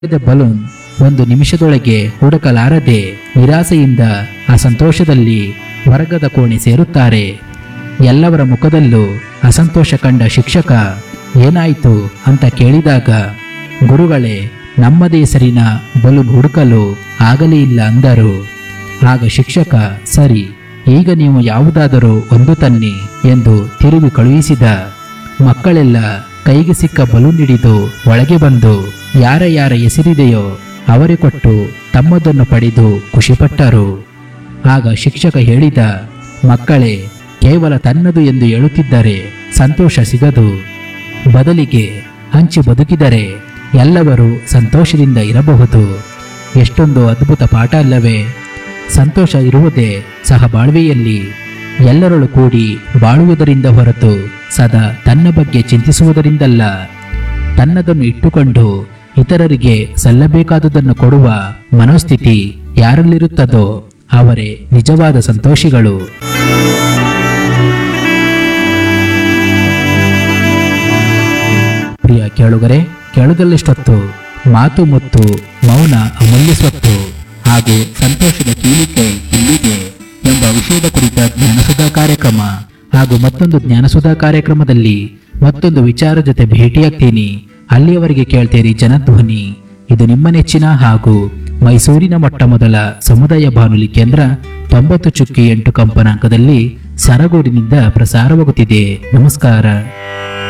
the balloon ಒಂದು ನಿಮಿಷದೊಳಗೆ ಹುಡುಕಲಾರದೆ ನಿರಾಸೆಯಿಂದ ಅಸಂತೋಷದಲ್ಲಿ ಹೊರಗದ ಕೋಣೆ ಸೇರುತ್ತಾರೆ ಎಲ್ಲವರ ಮುಖದಲ್ಲೂ ಅಸಂತೋಷ ಕಂಡ ಶಿಕ್ಷಕ ಏನಾಯಿತು ಅಂತ ಕೇಳಿದಾಗ ಗುರುಗಳೇ ನಮ್ಮದೇ ಹೆಸರಿನ ಬಲೂನ್ ಹುಡುಕಲು ಆಗಲೇ ಇಲ್ಲ ಅಂದರು ಆಗ ಶಿಕ್ಷಕ ಸರಿ ಈಗ ನೀವು ಯಾವುದಾದರೂ ಒಂದು ತನ್ನಿ ಎಂದು ತಿರುಗಿ ಕಳುಹಿಸಿದ ಮಕ್ಕಳೆಲ್ಲ ಕೈಗೆ ಸಿಕ್ಕ ಬಲೂನ್ ಹಿಡಿದು ಒಳಗೆ ಬಂದು ಯಾರ ಯಾರ ಹೆಸರಿದೆಯೋ ಅವರೇ ಕೊಟ್ಟು ತಮ್ಮದನ್ನು ಪಡೆದು ಖುಷಿಪಟ್ಟರು ಆಗ ಶಿಕ್ಷಕ ಹೇಳಿದ ಮಕ್ಕಳೇ ಕೇವಲ ತನ್ನದು ಎಂದು ಹೇಳುತ್ತಿದ್ದರೆ ಸಂತೋಷ ಸಿಗದು ಬದಲಿಗೆ ಹಂಚಿ ಬದುಕಿದರೆ ಎಲ್ಲರೂ ಸಂತೋಷದಿಂದ ಇರಬಹುದು ಎಷ್ಟೊಂದು ಅದ್ಭುತ ಪಾಠ ಅಲ್ಲವೇ ಸಂತೋಷ ಇರುವುದೇ ಸಹಬಾಳ್ವೆಯಲ್ಲಿ ಎಲ್ಲರಳು ಕೂಡಿ ಬಾಳುವುದರಿಂದ ಹೊರತು ಸದಾ ತನ್ನ ಬಗ್ಗೆ ಚಿಂತಿಸುವುದರಿಂದಲ್ಲ ತನ್ನದನ್ನು ಇಟ್ಟುಕೊಂಡು ಇತರರಿಗೆ ಸಲ್ಲಬೇಕಾದುದನ್ನು ಕೊಡುವ ಮನೋಸ್ಥಿತಿ ಯಾರಲ್ಲಿರುತ್ತದೋ ಅವರೇ ನಿಜವಾದ ಸಂತೋಷಿಗಳು ಪ್ರಿಯ ಕೇಳುಗರೆ ಕೇಳುಗಲ್ಲಿಷ್ಟೊತ್ತು ಮಾತು ಮುತ್ತು ಮೌನ ಅಮೂಲ್ಯ ಸ್ವತ್ತು ಹಾಗೂ ಸಂತೋಷದ ಕೀಲಿಕೆ ಇಲ್ಲಿಗೆ ಎಂಬ ವಿಷಯದ ಕುರಿತ ಜ್ಞಾನಸುಧಾ ಕಾರ್ಯಕ್ರಮ ಹಾಗೂ ಮತ್ತೊಂದು ಜ್ಞಾನಸುಧಾ ಕಾರ್ಯಕ್ರಮದಲ್ಲಿ ಮತ್ತೊಂದು ವಿಚಾರ ಜೊತೆ ಭೇಟಿಯಾಗ್ತೀನಿ ಅಲ್ಲಿಯವರೆಗೆ ಕೇಳ್ತೀರಿ ಜನಧ್ವನಿ ಇದು ನಿಮ್ಮ ನೆಚ್ಚಿನ ಹಾಗೂ ಮೈಸೂರಿನ ಮೊಟ್ಟ ಮೊದಲ ಸಮುದಾಯ ಬಾನುಲಿ ಕೇಂದ್ರ ತೊಂಬತ್ತು ಚುಕ್ಕಿ ಎಂಟು ಕಂಪನಾಂಕದಲ್ಲಿ ಸರಗೂರಿನಿಂದ ಪ್ರಸಾರವಾಗುತ್ತಿದೆ ನಮಸ್ಕಾರ